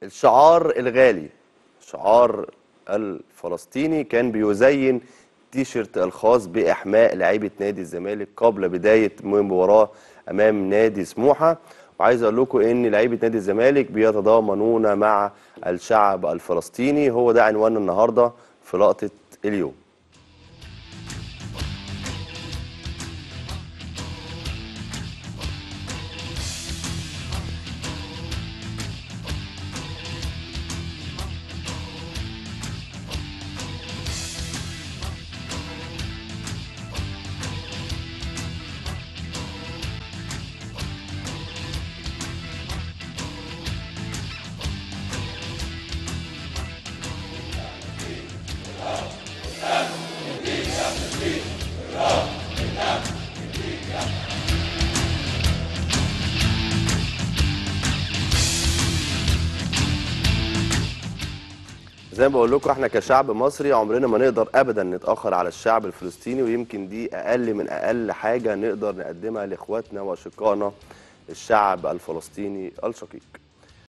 الشعار الغالي شعار الفلسطيني كان بيزين تيشيرت الخاص بإحماء لعيبة نادي الزمالك قبل بداية المباراة أمام نادي سموحة وعايز أقول لكم إن لعيبة نادي الزمالك بيتضامنون مع الشعب الفلسطيني هو ده عنوان النهاردة في لقطة اليوم زي ما بقول لكم احنا كشعب مصري عمرنا ما نقدر ابدا نتاخر على الشعب الفلسطيني ويمكن دي اقل من اقل حاجه نقدر نقدمها لاخواتنا واشقائنا الشعب الفلسطيني الشقيق